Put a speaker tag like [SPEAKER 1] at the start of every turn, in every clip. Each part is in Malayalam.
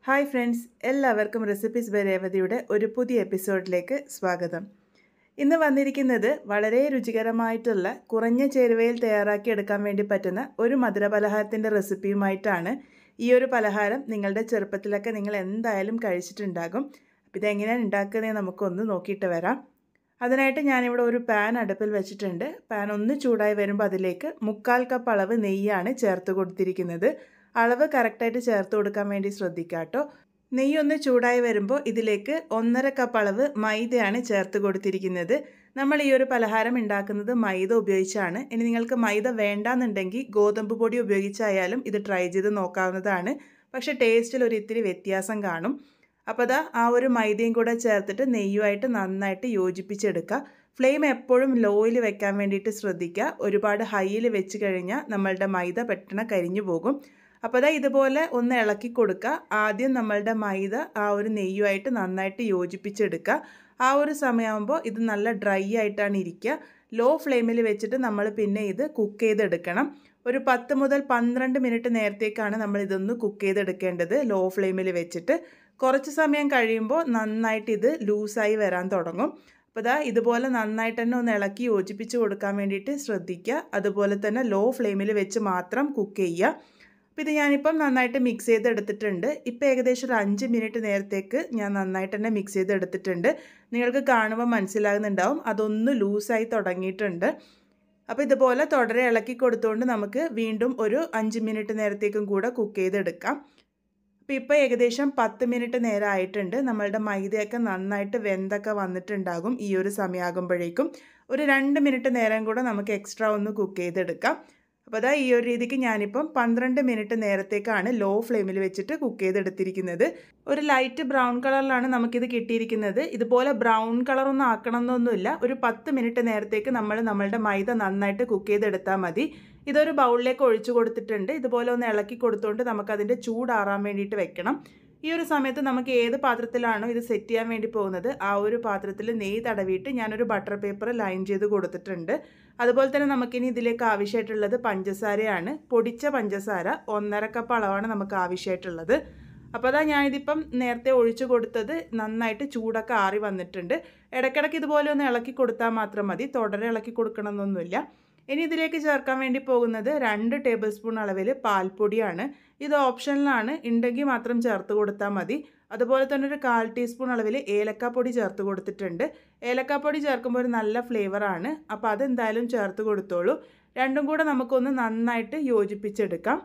[SPEAKER 1] ഹായ് ഫ്രണ്ട്സ് എല്ലാവർക്കും റെസിപ്പീസ് ബൈ രേവതിയുടെ ഒരു പുതിയ എപ്പിസോഡിലേക്ക് സ്വാഗതം ഇന്ന് വന്നിരിക്കുന്നത് വളരെ രുചികരമായിട്ടുള്ള കുറഞ്ഞ ചേരുവയിൽ തയ്യാറാക്കി എടുക്കാൻ വേണ്ടി പറ്റുന്ന ഒരു മധുര പലഹാരത്തിൻ്റെ റെസിപ്പിയുമായിട്ടാണ് ഈ ഒരു പലഹാരം നിങ്ങളുടെ ചെറുപ്പത്തിലൊക്കെ നിങ്ങൾ എന്തായാലും കഴിച്ചിട്ടുണ്ടാകും അപ്പോൾ ഇതെങ്ങനെയാണ് ഉണ്ടാക്കുന്നതെന്ന് നമുക്കൊന്ന് നോക്കിയിട്ട് വരാം അതിനായിട്ട് ഞാനിവിടെ ഒരു പാൻ അടുപ്പിൽ വെച്ചിട്ടുണ്ട് പാൻ ഒന്ന് ചൂടായി വരുമ്പോൾ അതിലേക്ക് മുക്കാൽ കപ്പ് അളവ് നെയ്യാണ് ചേർത്ത് കൊടുത്തിരിക്കുന്നത് അളവ് കറക്റ്റായിട്ട് ചേർത്ത് കൊടുക്കാൻ വേണ്ടി ശ്രദ്ധിക്കുക കേട്ടോ നെയ്യ് ഒന്ന് ചൂടായി വരുമ്പോൾ ഇതിലേക്ക് ഒന്നര കപ്പ് അളവ് മൈദയാണ് ചേർത്ത് കൊടുത്തിരിക്കുന്നത് നമ്മൾ ഈ ഒരു പലഹാരം ഉണ്ടാക്കുന്നത് മൈദ ഉപയോഗിച്ചാണ് ഇനി നിങ്ങൾക്ക് മൈദ വേണ്ടാന്നുണ്ടെങ്കിൽ ഗോതമ്പ് പൊടി ഉപയോഗിച്ചായാലും ഇത് ട്രൈ ചെയ്ത് നോക്കാവുന്നതാണ് പക്ഷേ ടേസ്റ്റിൽ ഒരു ഇത്തിരി വ്യത്യാസം കാണും അപ്പോൾ അതാ ആ ഒരു മൈദയും കൂടെ ചേർത്തിട്ട് നെയ്യുമായിട്ട് നന്നായിട്ട് യോജിപ്പിച്ചെടുക്കുക ഫ്ലെയിം എപ്പോഴും ലോയിൽ വെക്കാൻ വേണ്ടിയിട്ട് ശ്രദ്ധിക്കുക ഒരുപാട് ഹൈയിൽ വെച്ച് കഴിഞ്ഞാൽ നമ്മളുടെ മൈദ പെട്ടെന്ന് കരിഞ്ഞു പോകും അപ്പോൾ അതാ ഇതുപോലെ ഒന്ന് ഇളക്കി കൊടുക്കുക ആദ്യം നമ്മളുടെ മൈദ ആ ഒരു നെയ്യുമായിട്ട് നന്നായിട്ട് യോജിപ്പിച്ചെടുക്കുക ആ ഒരു സമയമാകുമ്പോൾ ഇത് നല്ല ഡ്രൈ ആയിട്ടാണ് ഇരിക്കുക ലോ ഫ്ലെയിമിൽ വെച്ചിട്ട് നമ്മൾ പിന്നെ ഇത് കുക്ക് ചെയ്തെടുക്കണം ഒരു പത്ത് മുതൽ പന്ത്രണ്ട് മിനിറ്റ് നേരത്തേക്കാണ് നമ്മൾ ഇതൊന്ന് കുക്ക് ചെയ്തെടുക്കേണ്ടത് ലോ ഫ്ലെയിമിൽ വെച്ചിട്ട് കുറച്ച് സമയം കഴിയുമ്പോൾ നന്നായിട്ട് ഇത് ലൂസായി വരാൻ തുടങ്ങും അപ്പോൾ ഇതാ ഇതുപോലെ നന്നായിട്ട് തന്നെ ഒന്ന് ഇളക്കി യോജിപ്പിച്ച് കൊടുക്കാൻ വേണ്ടിയിട്ട് ശ്രദ്ധിക്കുക അതുപോലെ തന്നെ ലോ ഫ്ലെയിമിൽ വെച്ച് മാത്രം കുക്ക് ചെയ്യുക അപ്പോൾ ഇത് ഞാനിപ്പം നന്നായിട്ട് മിക്സ് ചെയ്തെടുത്തിട്ടുണ്ട് ഇപ്പോൾ ഏകദേശം ഒരു അഞ്ച് മിനിറ്റ് നേരത്തേക്ക് ഞാൻ നന്നായിട്ട് തന്നെ മിക്സ് ചെയ്തെടുത്തിട്ടുണ്ട് നിങ്ങൾക്ക് കാണുമ്പോൾ മനസ്സിലാകുന്നുണ്ടാവും അതൊന്ന് ലൂസായി തുടങ്ങിയിട്ടുണ്ട് അപ്പോൾ ഇതുപോലെ തുടരെ ഇളക്കി കൊടുത്തുകൊണ്ട് നമുക്ക് വീണ്ടും ഒരു അഞ്ച് മിനിറ്റ് നേരത്തേക്കും കൂടെ കുക്ക് ചെയ്തെടുക്കാം അപ്പോൾ ഇപ്പോൾ ഏകദേശം പത്ത് മിനിറ്റ് നേരം ആയിട്ടുണ്ട് നമ്മളുടെ മൈദയൊക്കെ നന്നായിട്ട് വെന്തൊക്കെ വന്നിട്ടുണ്ടാകും ഈ ഒരു സമയമാകുമ്പോഴേക്കും ഒരു രണ്ട് മിനിറ്റ് നേരം കൂടെ നമുക്ക് എക്സ്ട്രാ ഒന്ന് കുക്ക് ചെയ്തെടുക്കാം അപ്പോൾ അതാ ഈ ഒരു രീതിക്ക് ഞാനിപ്പം പന്ത്രണ്ട് മിനിറ്റ് നേരത്തേക്കാണ് ലോ ഫ്ലെയിമിൽ വെച്ചിട്ട് കുക്ക് ചെയ്തെടുത്തിരിക്കുന്നത് ഒരു ലൈറ്റ് ബ്രൗൺ കളറിലാണ് നമുക്കിത് കിട്ടിയിരിക്കുന്നത് ഇതുപോലെ ബ്രൗൺ കളറൊന്നും ആക്കണമെന്നൊന്നുമില്ല ഒരു പത്ത് മിനിറ്റ് നേരത്തേക്ക് നമ്മൾ നമ്മളുടെ മൈദ നന്നായിട്ട് കുക്ക് ചെയ്തെടുത്താൽ മതി ഇതൊരു ബൗളിലേക്ക് ഒഴിച്ചു കൊടുത്തിട്ടുണ്ട് ഇതുപോലെ ഒന്ന് ഇളക്കി കൊടുത്തുകൊണ്ട് നമുക്കതിൻ്റെ ചൂടാറാൻ വേണ്ടിയിട്ട് വെക്കണം ഈ ഒരു സമയത്ത് നമുക്ക് ഏത് പാത്രത്തിലാണോ ഇത് സെറ്റ് ചെയ്യാൻ വേണ്ടി പോകുന്നത് ആ ഒരു പാത്രത്തിൽ നെയ്യ് തടവിയിട്ട് ഞാനൊരു ബട്ടർ പേപ്പർ ലൈൻ ചെയ്ത് കൊടുത്തിട്ടുണ്ട് അതുപോലെ തന്നെ നമുക്കിനി ഇതിലേക്ക് ആവശ്യമായിട്ടുള്ളത് പഞ്ചസാരയാണ് പൊടിച്ച പഞ്ചസാര ഒന്നര കപ്പ് അളവാണ് നമുക്ക് ആവശ്യമായിട്ടുള്ളത് അപ്പോൾ അതാ ഞാനിതിപ്പം നേരത്തെ ഒഴിച്ചു കൊടുത്തത് നന്നായിട്ട് ചൂടൊക്കെ ആറി വന്നിട്ടുണ്ട് ഇടയ്ക്കിടയ്ക്ക് ഇതുപോലെ ഒന്ന് ഇളക്കി കൊടുത്താൽ മാത്രം മതി തുടരെ ഇളക്കി കൊടുക്കണമെന്നൊന്നുമില്ല ഇനി ഇതിലേക്ക് ചേർക്കാൻ വേണ്ടി പോകുന്നത് രണ്ട് ടേബിൾ സ്പൂൺ അളവിൽ പാൽപ്പൊടിയാണ് ഇത് ഓപ്ഷനിലാണ് ഉണ്ടെങ്കിൽ മാത്രം ചേർത്ത് കൊടുത്താൽ മതി അതുപോലെ തന്നെ ഒരു കാൽ ടീസ്പൂൺ അളവിൽ ഏലക്കാപ്പൊടി ചേർത്ത് കൊടുത്തിട്ടുണ്ട് ഏലക്കാപ്പൊടി ചേർക്കുമ്പോൾ ഒരു നല്ല ഫ്ലേവറാണ് അപ്പോൾ അതെന്തായാലും ചേർത്ത് കൊടുത്തോളൂ രണ്ടും കൂടെ നമുക്കൊന്ന് നന്നായിട്ട് യോജിപ്പിച്ചെടുക്കാം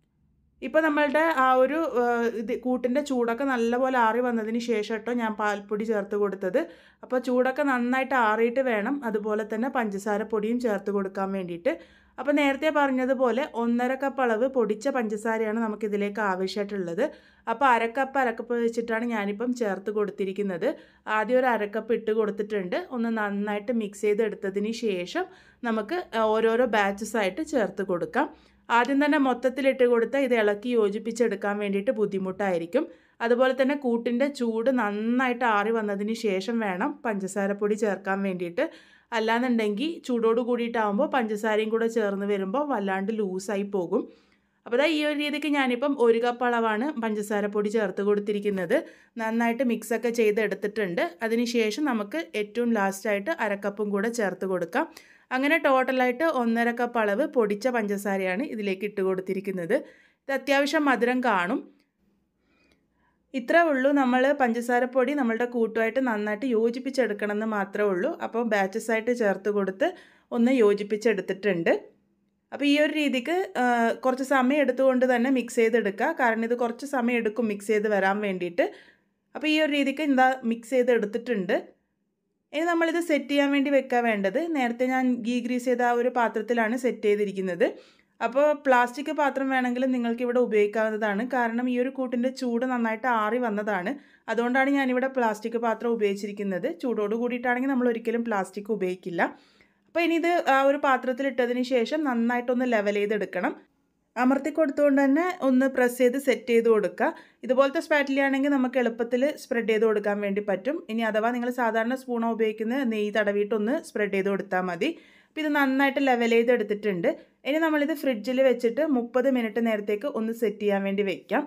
[SPEAKER 1] ഇപ്പോൾ നമ്മളുടെ ആ ഒരു ഇത് കൂട്ടിൻ്റെ ചൂടൊക്കെ നല്ലപോലെ ആറി വന്നതിന് ശേഷം കേട്ടോ ഞാൻ പാൽപ്പൊടി ചേർത്ത് കൊടുത്തത് അപ്പോൾ ചൂടൊക്കെ നന്നായിട്ട് ആറിയിട്ട് വേണം അതുപോലെ തന്നെ പഞ്ചസാര പൊടിയും ചേർത്ത് കൊടുക്കാൻ വേണ്ടിയിട്ട് അപ്പോൾ നേരത്തെ പറഞ്ഞതുപോലെ ഒന്നര കപ്പ് അളവ് പൊടിച്ച പഞ്ചസാരയാണ് നമുക്കിതിലേക്ക് ആവശ്യമായിട്ടുള്ളത് അപ്പോൾ അരക്കപ്പ് അരക്കപ്പ് വെച്ചിട്ടാണ് ഞാനിപ്പം ചേർത്ത് കൊടുത്തിരിക്കുന്നത് ആദ്യം ഒരു അരക്കപ്പ് ഇട്ട് കൊടുത്തിട്ടുണ്ട് ഒന്ന് നന്നായിട്ട് മിക്സ് ചെയ്തെടുത്തതിന് ശേഷം നമുക്ക് ഓരോരോ ബാച്ചസ് ആയിട്ട് ചേർത്ത് കൊടുക്കാം ആദ്യം തന്നെ മൊത്തത്തിലിട്ട് കൊടുത്താൽ ഇത് ഇളക്കി യോജിപ്പിച്ചെടുക്കാൻ വേണ്ടിയിട്ട് ബുദ്ധിമുട്ടായിരിക്കും അതുപോലെ തന്നെ കൂട്ടിൻ്റെ ചൂട് നന്നായിട്ട് ആറി വന്നതിന് ശേഷം വേണം പഞ്ചസാരപ്പൊടി ചേർക്കാൻ വേണ്ടിയിട്ട് അല്ലാന്നുണ്ടെങ്കിൽ ചൂടോട് കൂടിയിട്ടാകുമ്പോൾ പഞ്ചസാരയും കൂടെ ചേർന്ന് വരുമ്പോൾ വല്ലാണ്ട് ലൂസായി പോകും അപ്പോൾ അതാ ഈ ഒരു രീതിക്ക് ഞാനിപ്പം ഒരു കപ്പ് അളവാണ് പഞ്ചസാരപ്പൊടി ചേർത്ത് കൊടുത്തിരിക്കുന്നത് നന്നായിട്ട് മിക്സൊക്കെ ചെയ്തെടുത്തിട്ടുണ്ട് അതിനുശേഷം നമുക്ക് ഏറ്റവും ലാസ്റ്റായിട്ട് അരക്കപ്പും കൂടെ ചേർത്ത് കൊടുക്കാം അങ്ങനെ ടോട്ടലായിട്ട് ഒന്നര കപ്പ് അളവ് പൊടിച്ച പഞ്ചസാരയാണ് ഇതിലേക്ക് ഇട്ട് കൊടുത്തിരിക്കുന്നത് ഇത് അത്യാവശ്യം മധുരം കാണും ഇത്രേ ഉള്ളൂ നമ്മൾ പഞ്ചസാരപ്പൊടി നമ്മളുടെ കൂട്ടുമായിട്ട് നന്നായിട്ട് യോജിപ്പിച്ചെടുക്കണം എന്ന് മാത്രമേ ഉള്ളൂ അപ്പോൾ ബാച്ചസ് ആയിട്ട് ചേർത്ത് കൊടുത്ത് ഒന്ന് യോജിപ്പിച്ചെടുത്തിട്ടുണ്ട് അപ്പോൾ ഈ ഒരു രീതിക്ക് കുറച്ച് സമയം എടുത്തുകൊണ്ട് തന്നെ മിക്സ് ചെയ്തെടുക്കുക കാരണം ഇത് കുറച്ച് സമയം എടുക്കും മിക്സ് ചെയ്ത് വരാൻ വേണ്ടിയിട്ട് അപ്പോൾ ഈ ഒരു രീതിക്ക് എന്താ മിക്സ് ചെയ്ത് എടുത്തിട്ടുണ്ട് ഇനി നമ്മളിത് സെറ്റ് ചെയ്യാൻ വേണ്ടി വെക്കാൻ വേണ്ടത് നേരത്തെ ഞാൻ ഗീ ഗ്രീസ് ചെയ്ത ആ ഒരു പാത്രത്തിലാണ് സെറ്റ് ചെയ്തിരിക്കുന്നത് അപ്പോൾ പ്ലാസ്റ്റിക് പാത്രം വേണമെങ്കിൽ നിങ്ങൾക്ക് ഇവിടെ ഉപയോഗിക്കാവുന്നതാണ് കാരണം ഈ ഒരു കൂട്ടിൻ്റെ ചൂട് നന്നായിട്ട് ആറി വന്നതാണ് അതുകൊണ്ടാണ് ഞാനിവിടെ പ്ലാസ്റ്റിക് പാത്രം ഉപയോഗിച്ചിരിക്കുന്നത് ചൂടോട് കൂടിയിട്ടാണെങ്കിൽ നമ്മൾ ഒരിക്കലും പ്ലാസ്റ്റിക് ഉപയോഗിക്കില്ല അപ്പോൾ ഇനി ഇത് ആ ഒരു പാത്രത്തിൽ ഇട്ടതിന് ശേഷം നന്നായിട്ടൊന്ന് ലെവൽ ചെയ്തെടുക്കണം അമർത്തി കൊടുത്തുകൊണ്ട് തന്നെ ഒന്ന് പ്രസ് ചെയ്ത് സെറ്റ് ചെയ്ത് കൊടുക്കുക ഇതുപോലത്തെ സ്പാറ്റിലാണെങ്കിൽ നമുക്ക് എളുപ്പത്തിൽ സ്പ്രെഡ് ചെയ്ത് കൊടുക്കാൻ വേണ്ടി പറ്റും ഇനി അഥവാ നിങ്ങൾ സാധാരണ സ്പൂണോ ഉപയോഗിക്കുന്ന നെയ്യ് തടവിയിട്ടൊന്ന് സ്പ്രെഡ് ചെയ്ത് കൊടുത്താൽ മതി അപ്പോൾ ഇത് നന്നായിട്ട് ലെവൽ ചെയ്ത് എടുത്തിട്ടുണ്ട് ഇനി നമ്മളിത് ഫ്രിഡ്ജിൽ വെച്ചിട്ട് മുപ്പത് മിനിറ്റ് നേരത്തേക്ക് ഒന്ന് സെറ്റ് ചെയ്യാൻ വേണ്ടി വെക്കാം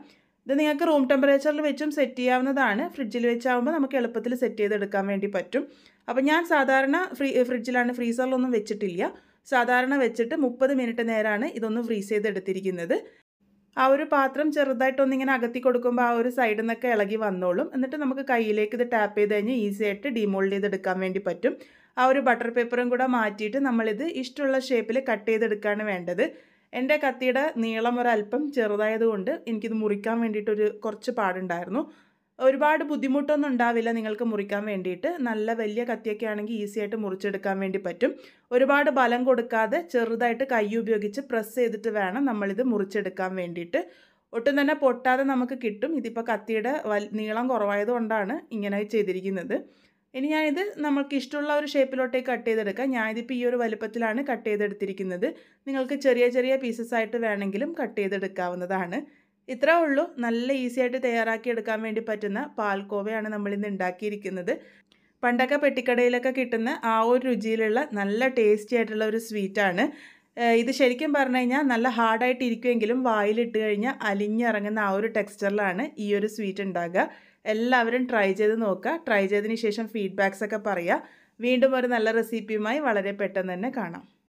[SPEAKER 1] ഇത് നിങ്ങൾക്ക് റൂം ടെമ്പറേച്ചറിൽ വെച്ചും സെറ്റ് ചെയ്യാവുന്നതാണ് ഫ്രിഡ്ജിൽ വെച്ചാകുമ്പോൾ നമുക്ക് എളുപ്പത്തിൽ സെറ്റ് ചെയ്തെടുക്കാൻ വേണ്ടി പറ്റും അപ്പോൾ ഞാൻ സാധാരണ ഫ്രീ ഫ്രിഡ്ജിലാണ് ഫ്രീസറിലൊന്നും വെച്ചിട്ടില്ല സാധാരണ വെച്ചിട്ട് മുപ്പത് മിനിറ്റ് നേരമാണ് ഇതൊന്ന് ഫ്രീസ് ചെയ്തെടുത്തിരിക്കുന്നത് ആ ഒരു പാത്രം ചെറുതായിട്ടൊന്നിങ്ങനെ അകത്തി കൊടുക്കുമ്പോൾ ആ ഒരു സൈഡിൽ നിന്നൊക്കെ ഇളകി വന്നോളും എന്നിട്ട് നമുക്ക് കയ്യിലേക്ക് ഇത് ടാപ്പ് ചെയ്ത് കഴിഞ്ഞ് ഈസി ആയിട്ട് ഡിമോൾഡ് ചെയ്തെടുക്കാൻ വേണ്ടി പറ്റും ആ ഒരു ബട്ടർ പേപ്പറും കൂടെ മാറ്റിയിട്ട് നമ്മളിത് ഇഷ്ടമുള്ള ഷേപ്പിൽ കട്ട് ചെയ്തെടുക്കുകയാണ് വേണ്ടത് എൻ്റെ കത്തിയുടെ നീളം ഒരല്പം ചെറുതായതുകൊണ്ട് എനിക്കിത് മുറിക്കാൻ വേണ്ടിയിട്ടൊരു കുറച്ച് പാടുണ്ടായിരുന്നു ഒരുപാട് ബുദ്ധിമുട്ടൊന്നും ഉണ്ടാവില്ല നിങ്ങൾക്ക് മുറിക്കാൻ വേണ്ടിയിട്ട് നല്ല വലിയ കത്തിയൊക്കെ ആണെങ്കിൽ ഈസി ആയിട്ട് മുറിച്ചെടുക്കാൻ വേണ്ടി പറ്റും ഒരുപാട് ബലം കൊടുക്കാതെ ചെറുതായിട്ട് കൈ ഉപയോഗിച്ച് പ്രസ് ചെയ്തിട്ട് വേണം നമ്മളിത് മുറിച്ചെടുക്കാൻ വേണ്ടിയിട്ട് ഒട്ടും തന്നെ പൊട്ടാതെ നമുക്ക് കിട്ടും ഇതിപ്പോൾ കത്തിയുടെ വൽ നീളം കുറവായതുകൊണ്ടാണ് ഇങ്ങനെ ചെയ്തിരിക്കുന്നത് ഇനി ഞാനിത് നമുക്ക് ഇഷ്ടമുള്ള ഒരു ഷേപ്പിലോട്ടേക്ക് കട്ട് ചെയ്തെടുക്കാം ഞാനിതിപ്പോൾ ഈ ഒരു വലുപ്പത്തിലാണ് കട്ട് ചെയ്തെടുത്തിരിക്കുന്നത് നിങ്ങൾക്ക് ചെറിയ ചെറിയ പീസസ് ആയിട്ട് വേണമെങ്കിലും കട്ട് ചെയ്തെടുക്കാവുന്നതാണ് ഇത്രേ ഉള്ളൂ നല്ല ഈസി ആയിട്ട് തയ്യാറാക്കി എടുക്കാൻ വേണ്ടി പറ്റുന്ന പാൽക്കോവയാണ് നമ്മളിന്ന് ഉണ്ടാക്കിയിരിക്കുന്നത് പണ്ടൊക്കെ പെട്ടിക്കടയിലൊക്കെ കിട്ടുന്ന ആ ഒരു രുചിയിലുള്ള നല്ല ടേസ്റ്റി ആയിട്ടുള്ള ഒരു സ്വീറ്റാണ് ഇത് ശരിക്കും പറഞ്ഞു കഴിഞ്ഞാൽ നല്ല ഹാർഡായിട്ട് ഇരിക്കുമെങ്കിലും വായിലിട്ട് കഴിഞ്ഞാൽ അലിഞ്ഞിറങ്ങുന്ന ആ ഒരു ടെക്സ്ചറിലാണ് ഈ ഒരു സ്വീറ്റ് ഉണ്ടാകുക എല്ലാവരും ട്രൈ ചെയ്ത് നോക്കുക ട്രൈ ചെയ്തതിന് ശേഷം ഫീഡ്ബാക്സ് ഒക്കെ പറയുക വീണ്ടും ഒരു നല്ല റെസിപ്പിയുമായി വളരെ പെട്ടെന്ന് തന്നെ കാണാം